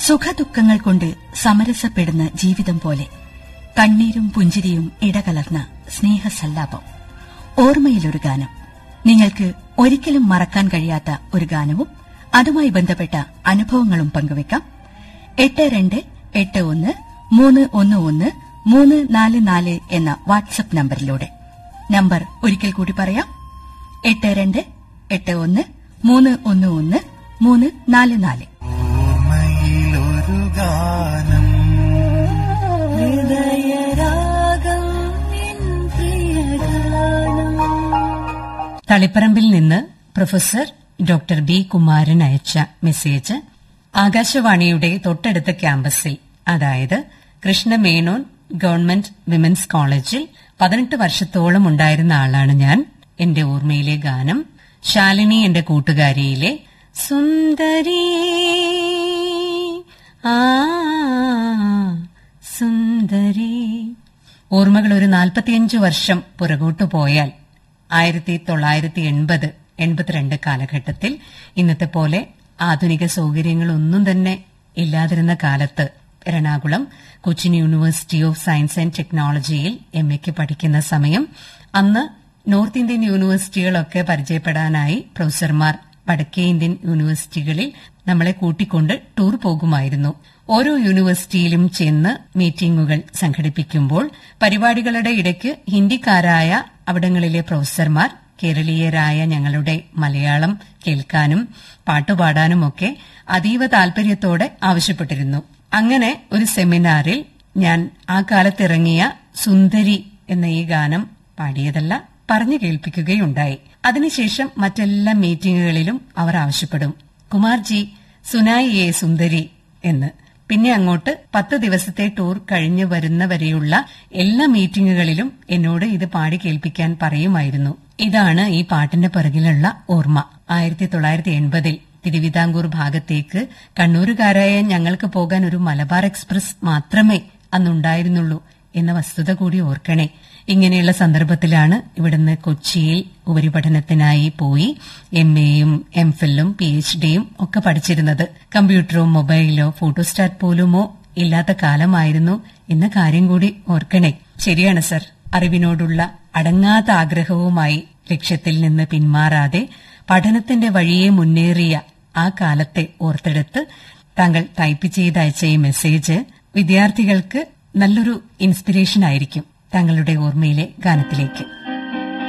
സുഖദുഃഖങ്ങൾ കൊണ്ട് സമരസപ്പെടുന്ന ജീവിതം പോലെ കണ്ണീരും പുഞ്ചിരിയും ഇടകലർന്ന സ്നേഹസല്ലാപം ഓർമ്മയിലൊരു ഗാനം നിങ്ങൾക്ക് ഒരിക്കലും മറക്കാൻ കഴിയാത്ത ഒരു ഗാനവും അതുമായി ബന്ധപ്പെട്ട അനുഭവങ്ങളും പങ്കുവയ്ക്കാം എട്ട് രണ്ട് എട്ട് ഒന്ന് മൂന്ന് ഒന്ന് ഒന്ന് മൂന്ന് നാല് നാല് എന്ന വാട്സപ്പ് നമ്പറിലൂടെ നമ്പർ ഒരിക്കൽ കൂടി പറയാം എട്ട് രണ്ട് എട്ട് ഒന്ന് മൂന്ന് ഒന്ന് ഒന്ന് മൂന്ന് നാല് നാല് ഓർമ്മയിലൊരു ഗാനം ഹൃദയരാഗം നിൻ പ്രിയഗാനം തളിപ്പറമ്പിൽ നിന്ന് പ്രൊഫസർ ഡോക്ടർ ബി കുമാരൻ അയച്ച മെസ്സേജ് ആകാശവാണിയുടെ തൊട്ടടുത്ത ക്യാമ്പസിൽ അതായത് കൃഷ്ണമേനോൻ ഗവൺമെന്റ് വിമൻസ് കോളേജിൽ പതിനെട്ട് വർഷത്തോളം ഉണ്ടായിരുന്ന ആളാണ് ഞാൻ എന്റെ ഓർമ്മയിലെ ഗാനം ശാലിനി എന്റെ കൂട്ടുകാരിയിലെ സുന്ദരി ആ സുന്ദരി ഓർമ്മകൾ ഒരു നാൽപ്പത്തിയഞ്ചു വർഷം പുറകോട്ടു പോയാൽ ആയിരത്തി തൊള്ളായിരത്തി എൺപത് എൺപത്തിരണ്ട് കാലഘട്ടത്തിൽ ഇന്നത്തെ പോലെ ആധുനിക സൗകര്യങ്ങളൊന്നും തന്നെ ഇല്ലാതിരുന്ന കാലത്ത് Ernakulam Cochin university of science and ടെക്നോളജിയിൽ എം എക്ക് പഠിക്കുന്ന സമയം അന്ന് നോർത്ത് ഇന്ത്യൻ യൂണിവേഴ്സിറ്റികളൊക്കെ പരിചയപ്പെടാനായി പ്രൊഫസർമാർ വടക്കേ ഇന്ത്യൻ യൂണിവേഴ്സിറ്റികളിൽ നമ്മളെ കൂട്ടിക്കൊണ്ട് ടൂർ പോകുമായിരുന്നു ഓരോ യൂണിവേഴ്സിറ്റിയിലും ചെന്ന് മീറ്റിംഗുകൾ സംഘടിപ്പിക്കുമ്പോൾ പരിപാടികളുടെ ഇടയ്ക്ക് ഹിന്ദിക്കാരായ അവിടങ്ങളിലെ പ്രൊഫസർമാർ കേരളീയരായ ഞങ്ങളുടെ മലയാളം കേൾക്കാനും പാട്ടുപാടാനുമൊക്കെ അതീവ താൽപര്യത്തോടെ ആവശ്യപ്പെട്ടിരുന്നു അങ്ങനെ ഒരു സെമിനാറിൽ ഞാൻ ആ കാലത്തിറങ്ങിയ സുന്ദരി എന്ന ഈ ഗാനം പാടിയതല്ല പറഞ്ഞു കേൾപ്പിക്കുകയുണ്ടായി അതിനുശേഷം മറ്റെല്ലാ മീറ്റിംഗുകളിലും അവർ ആവശ്യപ്പെടും കുമാർജി സുനായി എ സുന്ദരി എന്ന് പിന്നെ അങ്ങോട്ട് പത്ത് ദിവസത്തെ ടൂർ കഴിഞ്ഞു വരുന്നവരെയുള്ള എല്ലാ മീറ്റിംഗുകളിലും എന്നോട് ഇത് പാടി കേൾപ്പിക്കാൻ പറയുമായിരുന്നു ഇതാണ് ഈ പാട്ടിന്റെ പിറകിലുള്ള ഓർമ്മ ആയിരത്തി തൊള്ളായിരത്തി എൺപതിൽ തിരുവിതാംകൂർ ഭാഗത്തേക്ക് കണ്ണൂരുകാരായ ഞങ്ങൾക്ക് പോകാൻ ഒരു മലബാർ എക്സ്പ്രസ് മാത്രമേ അന്നുണ്ടായിരുന്നുള്ളൂ എന്ന വസ്തുത കൂടി ഓർക്കണേ ഇങ്ങനെയുള്ള സന്ദർഭത്തിലാണ് ഇവിടുന്ന് കൊച്ചിയിൽ ഉപരിപഠനത്തിനായി പോയി എം എയും എം ഫില്ലും പി എച്ച് ഡിയും ഒക്കെ പഠിച്ചിരുന്നത് കമ്പ്യൂട്ടറോ മൊബൈലോ ഫോട്ടോസ്റ്റാറ്റ് പോലുമോ ഇല്ലാത്ത കാലമായിരുന്നു എന്ന കാര്യം കൂടി ഓർക്കണേ ശരിയാണ് സർ അറിവിനോടുള്ള അടങ്ങാത്ത ആഗ്രഹവുമായി ലക്ഷ്യത്തിൽ നിന്ന് പിന്മാറാതെ പഠനത്തിന്റെ വഴിയെ മുന്നേറിയ ആ കാലത്തെ ഓർത്തെടുത്ത് താങ്കൾ ടൈപ്പ് ചെയ്ത് അയച്ച ഈ മെസ്സേജ് വിദ്യാർത്ഥികൾക്ക് നല്ലൊരു ഇൻസ്പിറേഷൻ ആയിരിക്കും താങ്കളുടെ ഓർമ്മയിലെ ഗാനത്തിലേക്ക്